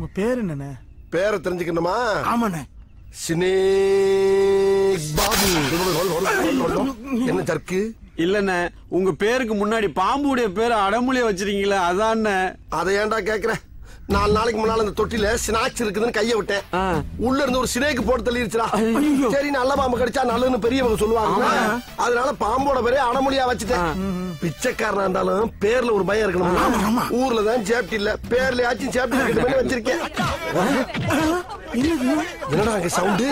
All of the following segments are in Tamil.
உங்க பேர் என்னண்ணே பேரை தெரிஞ்சுக்கணுமா ஆமாண்ணே சினேக் பாபு என்ன ஜர்க்கு இல்லண்ணே உங்க பேருக்கு முன்னாடி பாம்புடைய பேரை அடமொழிய வச்சிருக்கீங்களே அதானே அதை ஏன்டா கேக்குற நாலு நாளைக்கு முன்னால அந்த தொட்டில ஸ்நாக்ஸ் இருக்குதுன்னு கைய விட்டேன் ஆ. உள்ள இருந்து ஒரு சினேக்கு போட்டு தள்ளிருச்சுடா ஐயோ. சரி நல்ல பாம்பு கடிச்சா நல்லதுன்னு பெரியவங்க சொல்லுவாங்க அதனால பாம்போட பேரே அடமொழியா வச்சுட்டேன் பிச்சைக்காரனா இருந்தாலும் பேர்ல ஒரு பயம் இருக்கணும் ஊர்ல தான் சேப்டி இல்ல பேர்லயாச்சும் சேப்டி இருக்கணும்னு வச்சிருக்கேன் என்னடா அங்க சவுண்டு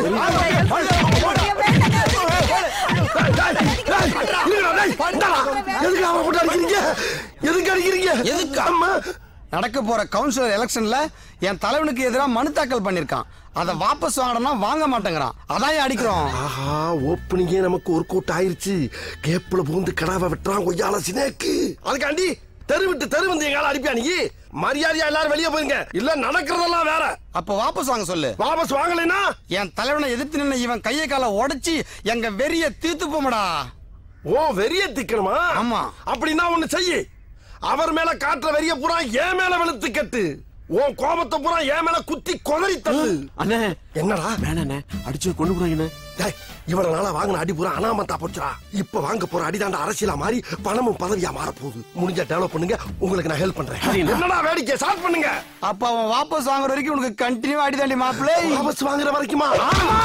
எதுக்கு அவன் போட்டு அடிக்கிறீங்க எதுக்கு அடிக்கிறீங்க எதுக்கு? அம்மா நடக்க போற கவுன்சிலர் எலெக்ஷன்ல என் தலைவனுக்கு எதிராக மனு தாக்கல் பண்ணிருக்கான் அதை வாபஸ் வாங்கணும்னா வாங்க மாட்டேங்கிறான் அதான் ஏன் அடிக்கிறோம் ஆஹா ஓப்பனிங்கே நமக்கு ஒரு கூட்டம் ஆயிருச்சு கேப்புல புகுந்து கடாவை வெட்டுறான் கொய்யால சினேக்கு அதுக்காண்டி தெரு விட்டு தெரு வந்து எங்கால அடிப்பியா நீ மரியாதையா எல்லாரும் வெளியே போயிருங்க இல்ல நடக்கிறதெல்லாம் வேற அப்ப வாபஸ் வாங்க சொல்லு வாபஸ் வாங்கலைன்னா என் தலைவனை எதிர்த்து நின்று இவன் கையை காலை உடைச்சி எங்க வெறிய தீர்த்து போமடா ஓ வெறிய திக்கணுமா ஆமா. அப்படின்னா ஒண்ணு செய்யு அவர் மேல காட்டுற வெறிய பூரா என் மேல வெளுத்து கட்டு உன் கோபத்தை பூரா என் மேல குத்தி கொதறி தள்ளு அண்ணே என்னடா வேணாண்ணே அடிச்சு கொண்டு போறாங்கண்ணே டேய், இவ்வளவு நாளா வாங்கின அடி பூரா அனாமத்தா போச்சுடா இப்ப வாங்க போற அடிதாண்ட அரசியலா மாறி பணமும் பதவியா மாற போகுது முடிஞ்ச டெவலப் பண்ணுங்க உங்களுக்கு நான் ஹெல்ப் பண்றேன் என்னடா வேடிக்கை ஸ்டார்ட் பண்ணுங்க அப்ப அவன் வாபஸ் வாங்குற வரைக்கும் உனக்கு கண்டினியூ அடி தாண்டி மாப்பிள்ளை வாபஸ் வாங்குற வரைக்குமா ஆமா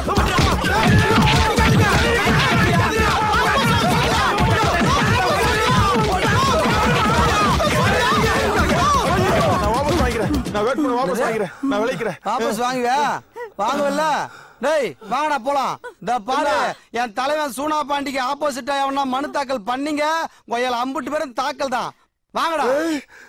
நான் வாபஸ் வாங்கிக்கிறேன் நான் வெயிட் பண்ண வாபஸ் வாங்கிக்கிறேன் நான் விளைக்கிறேன் வாபஸ் வாங்குவ வாங்குவல்ல டேய் வாங்கடா போலாம் இந்த பாரு என் தலைவன் சூனா பாண்டிக்கு ஆப்போசிட்டா எவனா மனு தாக்கல் பண்ணீங்க கொய்யால அம்புட்டு பேரும் தாக்கல் தான் வாங்கடா